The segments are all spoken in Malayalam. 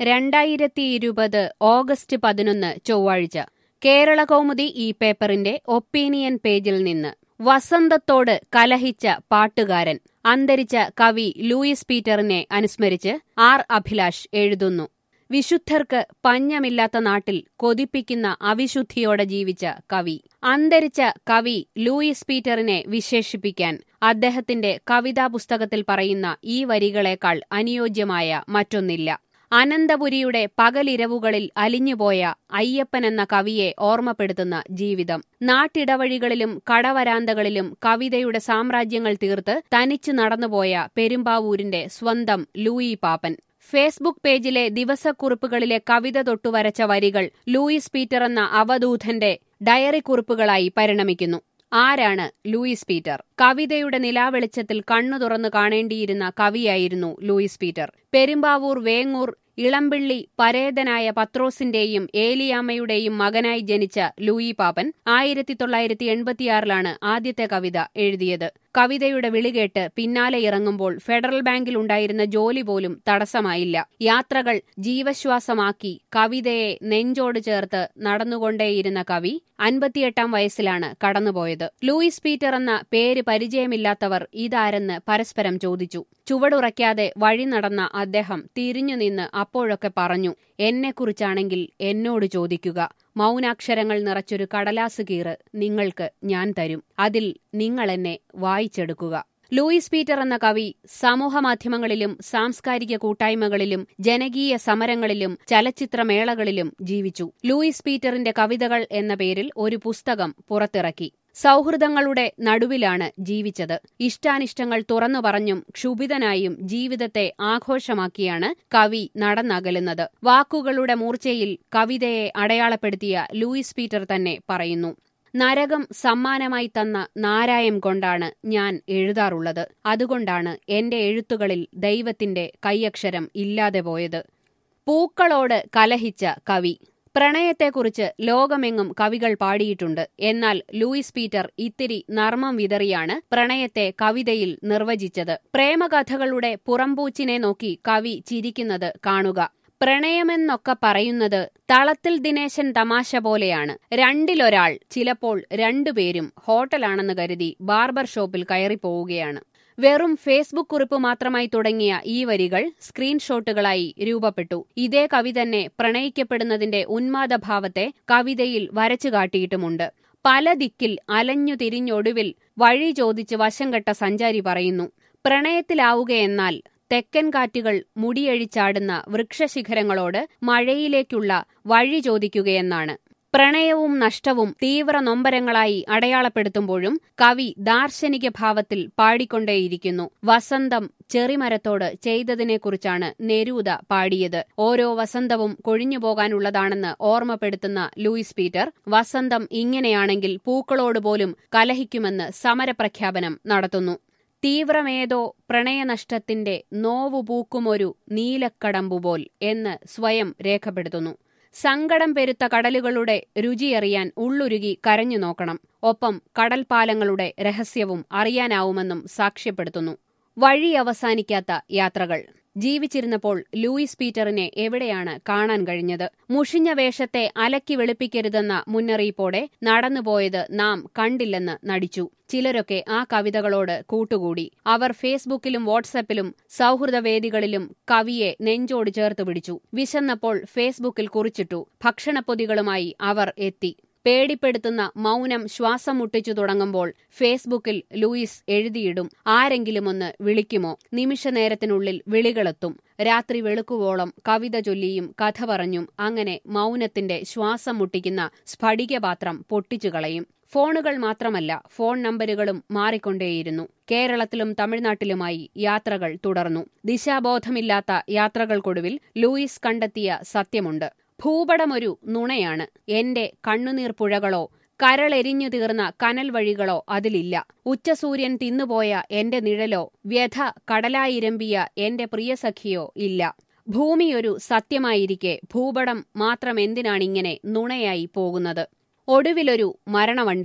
രണ്ടായിരത്തി ഇരുപത് ഓഗസ്റ്റ് പതിനൊന്ന് ചൊവ്വാഴ്ച കേരള കൗമുദി ഈ പേപ്പറിന്റെ ഒപ്പീനിയൻ പേജിൽ നിന്ന് വസന്തത്തോട് കലഹിച്ച പാട്ടുകാരൻ അന്തരിച്ച കവി ലൂയിസ് പീറ്ററിനെ അനുസ്മരിച്ച് ആർ അഭിലാഷ് എഴുതുന്നു വിശുദ്ധർക്ക് പഞ്ഞമില്ലാത്ത നാട്ടിൽ കൊതിപ്പിക്കുന്ന അവിശുദ്ധിയോടെ ജീവിച്ച കവി അന്തരിച്ച കവി ലൂയിസ് പീറ്ററിനെ വിശേഷിപ്പിക്കാൻ അദ്ദേഹത്തിന്റെ കവിതാ പുസ്തകത്തിൽ പറയുന്ന ഈ വരികളേക്കാൾ അനുയോജ്യമായ മറ്റൊന്നില്ല അനന്തപുരിയുടെ പകലിരവുകളിൽ അലിഞ്ഞുപോയ അയ്യപ്പൻ എന്ന കവിയെ ഓർമ്മപ്പെടുത്തുന്ന ജീവിതം നാട്ടിടവഴികളിലും കടവരാന്തകളിലും കവിതയുടെ സാമ്രാജ്യങ്ങൾ തീർത്ത് തനിച്ചു നടന്നുപോയ പെരുമ്പാവൂരിന്റെ സ്വന്തം ലൂയി പാപ്പൻ ഫേസ്ബുക്ക് പേജിലെ ദിവസക്കുറിപ്പുകളിലെ കവിത തൊട്ടുവരച്ച വരികൾ ലൂയിസ് പീറ്റർ എന്ന അവധൂതന്റെ ഡയറി കുറിപ്പുകളായി പരിണമിക്കുന്നു ആരാണ് ലൂയിസ് പീറ്റർ കവിതയുടെ നിലാവെളിച്ചത്തിൽ കണ്ണു തുറന്നു കാണേണ്ടിയിരുന്ന കവിയായിരുന്നു ലൂയിസ് പീറ്റർ പെരുമ്പാവൂർ വേങ്ങൂർ ഇളമ്പിള്ളി പരേതനായ പത്രോസിന്റെയും ഏലിയാമ്മയുടെയും മകനായി ജനിച്ച ലൂയി പാപ്പൻ ആയിരത്തി തൊള്ളായിരത്തി എൺപത്തിയാറിലാണ് ആദ്യത്തെ കവിത എഴുതിയത് കവിതയുടെ വിളികേട്ട് പിന്നാലെ ഇറങ്ങുമ്പോൾ ഫെഡറൽ ബാങ്കിൽ ഉണ്ടായിരുന്ന ജോലി പോലും തടസ്സമായില്ല യാത്രകൾ ജീവശ്വാസമാക്കി കവിതയെ നെഞ്ചോട് ചേർത്ത് നടന്നുകൊണ്ടേയിരുന്ന കവി അൻപത്തിയെട്ടാം വയസ്സിലാണ് കടന്നുപോയത് ലൂയിസ് പീറ്റർ എന്ന പേര് പരിചയമില്ലാത്തവർ ഇതാരെന്ന് പരസ്പരം ചോദിച്ചു ചുവടുറയ്ക്കാതെ വഴി നടന്ന അദ്ദേഹം തിരിഞ്ഞുനിന്ന് അപ്പോഴൊക്കെ പറഞ്ഞു എന്നെക്കുറിച്ചാണെങ്കിൽ എന്നോട് ചോദിക്കുക മൗനാക്ഷരങ്ങൾ നിറച്ചൊരു കടലാസ് കീറ് നിങ്ങൾക്ക് ഞാൻ തരും അതിൽ നിങ്ങൾ എന്നെ വായിച്ചെടുക്കുക ലൂയിസ് പീറ്റർ എന്ന കവി സമൂഹമാധ്യമങ്ങളിലും സാംസ്കാരിക കൂട്ടായ്മകളിലും ജനകീയ സമരങ്ങളിലും ചലച്ചിത്രമേളകളിലും ജീവിച്ചു ലൂയിസ് പീറ്ററിന്റെ കവിതകൾ എന്ന പേരിൽ ഒരു പുസ്തകം പുറത്തിറക്കി സൗഹൃദങ്ങളുടെ നടുവിലാണ് ജീവിച്ചത് ഇഷ്ടാനിഷ്ടങ്ങൾ തുറന്നു പറഞ്ഞും ക്ഷുഭിതനായും ജീവിതത്തെ ആഘോഷമാക്കിയാണ് കവി നടന്നകലുന്നത് വാക്കുകളുടെ മൂർച്ചയിൽ കവിതയെ അടയാളപ്പെടുത്തിയ ലൂയിസ് പീറ്റർ തന്നെ പറയുന്നു നരകം സമ്മാനമായി തന്ന നാരായം കൊണ്ടാണ് ഞാൻ എഴുതാറുള്ളത് അതുകൊണ്ടാണ് എന്റെ എഴുത്തുകളിൽ ദൈവത്തിന്റെ കൈയക്ഷരം ഇല്ലാതെ പോയത് പൂക്കളോട് കലഹിച്ച കവി പ്രണയത്തെക്കുറിച്ച് ലോകമെങ്ങും കവികൾ പാടിയിട്ടുണ്ട് എന്നാൽ ലൂയിസ് പീറ്റർ ഇത്തിരി നർമ്മം വിതറിയാണ് പ്രണയത്തെ കവിതയിൽ നിർവചിച്ചത് പ്രേമകഥകളുടെ പുറംപൂച്ചിനെ നോക്കി കവി ചിരിക്കുന്നത് കാണുക പ്രണയമെന്നൊക്കെ പറയുന്നത് തളത്തിൽ ദിനേശൻ തമാശ പോലെയാണ് രണ്ടിലൊരാൾ ചിലപ്പോൾ രണ്ടുപേരും ഹോട്ടലാണെന്ന് കരുതി ബാർബർ ഷോപ്പിൽ കയറിപ്പോവുകയാണ് വെറും ഫേസ്ബുക്ക് കുറിപ്പ് മാത്രമായി തുടങ്ങിയ ഈ വരികൾ സ്ക്രീൻഷോട്ടുകളായി രൂപപ്പെട്ടു ഇതേ കവി തന്നെ പ്രണയിക്കപ്പെടുന്നതിന്റെ ഉന്മാദഭാവത്തെ കവിതയിൽ വരച്ചു കാട്ടിയിട്ടുമുണ്ട് പല ദിക്കിൽ അലഞ്ഞു തിരിഞ്ഞൊടുവിൽ വഴി ചോദിച്ച് വശം കെട്ട സഞ്ചാരി പറയുന്നു പ്രണയത്തിലാവുകയെന്നാൽ തെക്കൻ കാറ്റുകൾ മുടിയഴിച്ചാടുന്ന വൃക്ഷശിഖരങ്ങളോട് മഴയിലേക്കുള്ള വഴി ചോദിക്കുകയെന്നാണ് പ്രണയവും നഷ്ടവും തീവ്ര നൊമ്പരങ്ങളായി അടയാളപ്പെടുത്തുമ്പോഴും കവി ദാർശനിക ഭാവത്തിൽ പാടിക്കൊണ്ടേയിരിക്കുന്നു വസന്തം ചെറിമരത്തോട് ചെയ്തതിനെക്കുറിച്ചാണ് നെരൂത പാടിയത് ഓരോ വസന്തവും കൊഴിഞ്ഞുപോകാനുള്ളതാണെന്ന് ഓർമ്മപ്പെടുത്തുന്ന ലൂയിസ് പീറ്റർ വസന്തം ഇങ്ങനെയാണെങ്കിൽ പൂക്കളോട് പോലും കലഹിക്കുമെന്ന് സമരപ്രഖ്യാപനം നടത്തുന്നു തീവ്രമേതോ പ്രണയനഷ്ടത്തിന്റെ നോവു പൂക്കുമൊരു നീലക്കടമ്പുപോൽ എന്ന് സ്വയം രേഖപ്പെടുത്തുന്നു സങ്കടം പെരുത്ത കടലുകളുടെ രുചിയറിയാൻ ഉള്ളുരുകി കരഞ്ഞു നോക്കണം ഒപ്പം കടൽപ്പാലങ്ങളുടെ രഹസ്യവും അറിയാനാവുമെന്നും സാക്ഷ്യപ്പെടുത്തുന്നു വഴി അവസാനിക്കാത്ത യാത്രകൾ ജീവിച്ചിരുന്നപ്പോൾ ലൂയിസ് പീറ്ററിനെ എവിടെയാണ് കാണാൻ കഴിഞ്ഞത് മുഷിഞ്ഞ വേഷത്തെ അലക്കി വെളുപ്പിക്കരുതെന്ന മുന്നറിയിപ്പോടെ നടന്നുപോയത് നാം കണ്ടില്ലെന്ന് നടിച്ചു ചിലരൊക്കെ ആ കവിതകളോട് കൂട്ടുകൂടി അവർ ഫേസ്ബുക്കിലും വാട്സപ്പിലും സൗഹൃദവേദികളിലും കവിയെ നെഞ്ചോട് ചേർത്ത് പിടിച്ചു വിശന്നപ്പോൾ ഫേസ്ബുക്കിൽ കുറിച്ചിട്ടു ഭക്ഷണപ്പൊതികളുമായി അവർ എത്തി പേടിപ്പെടുത്തുന്ന മൗനം ശ്വാസം മുട്ടിച്ചു തുടങ്ങുമ്പോൾ ഫേസ്ബുക്കിൽ ലൂയിസ് എഴുതിയിടും ആരെങ്കിലും ഒന്ന് വിളിക്കുമോ നിമിഷനേരത്തിനുള്ളിൽ വിളികളെത്തും രാത്രി വെളുക്കുവോളം കവിത ചൊല്ലിയും കഥ പറഞ്ഞും അങ്ങനെ മൗനത്തിന്റെ ശ്വാസം മുട്ടിക്കുന്ന സ്ഫടികപാത്രം പൊട്ടിച്ചു കളയും ഫോണുകൾ മാത്രമല്ല ഫോൺ നമ്പരുകളും മാറിക്കൊണ്ടേയിരുന്നു കേരളത്തിലും തമിഴ്നാട്ടിലുമായി യാത്രകൾ തുടർന്നു ദിശാബോധമില്ലാത്ത യാത്രകൾക്കൊടുവിൽ ലൂയിസ് കണ്ടെത്തിയ സത്യമുണ്ട് ഭൂപടമൊരു നുണയാണ് എന്റെ കണ്ണുനീർ പുഴകളോ കരളെരിഞ്ഞു തീർന്ന കനൽ വഴികളോ അതിലില്ല ഉച്ചസൂര്യൻ തിന്നുപോയ എന്റെ നിഴലോ വ്യഥ കടലായിരമ്പിയ എന്റെ പ്രിയസഖിയോ ഇല്ല ഭൂമിയൊരു സത്യമായിരിക്കെ ഭൂപടം മാത്രമെന്തിനാണിങ്ങനെ നുണയായി പോകുന്നത് ഒടുവിലൊരു മരണവണ്ടിയിൽ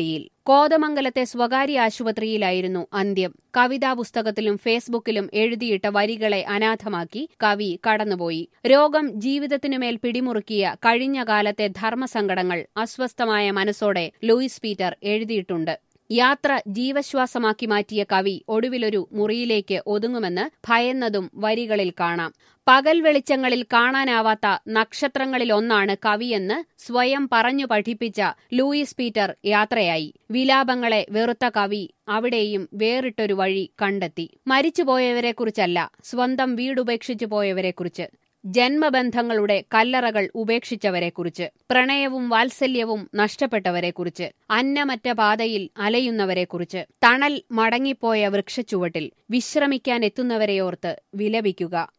കോതമംഗലത്തെ സ്വകാര്യ ആശുപത്രിയിലായിരുന്നു അന്ത്യം കവിതാ പുസ്തകത്തിലും ഫേസ്ബുക്കിലും എഴുതിയിട്ട വരികളെ അനാഥമാക്കി കവി കടന്നുപോയി രോഗം ജീവിതത്തിനുമേൽ പിടിമുറുക്കിയ കഴിഞ്ഞ കാലത്തെ ധർമ്മസങ്കടങ്ങൾ അസ്വസ്ഥമായ മനസ്സോടെ ലൂയിസ് പീറ്റർ എഴുതിയിട്ടുണ്ട് യാത്ര ജീവശ്വാസമാക്കി മാറ്റിയ കവി ഒടുവിലൊരു മുറിയിലേക്ക് ഒതുങ്ങുമെന്ന് ഭയന്നതും വരികളിൽ കാണാം പകൽ വെളിച്ചങ്ങളിൽ കാണാനാവാത്ത നക്ഷത്രങ്ങളിലൊന്നാണ് കവിയെന്ന് സ്വയം പറഞ്ഞു പഠിപ്പിച്ച ലൂയിസ് പീറ്റർ യാത്രയായി വിലാപങ്ങളെ വെറുത്ത കവി അവിടെയും വേറിട്ടൊരു വഴി കണ്ടെത്തി മരിച്ചുപോയവരെക്കുറിച്ചല്ല സ്വന്തം വീടുപേക്ഷിച്ചു പോയവരെക്കുറിച്ച് ജന്മബന്ധങ്ങളുടെ കല്ലറകൾ ഉപേക്ഷിച്ചവരെക്കുറിച്ച് പ്രണയവും വാത്സല്യവും നഷ്ടപ്പെട്ടവരെക്കുറിച്ച് അന്നമറ്റ പാതയിൽ അലയുന്നവരെക്കുറിച്ച് തണൽ മടങ്ങിപ്പോയ വൃക്ഷച്ചുവട്ടിൽ വിശ്രമിക്കാനെത്തുന്നവരെയോർത്ത് വിലപിക്കുക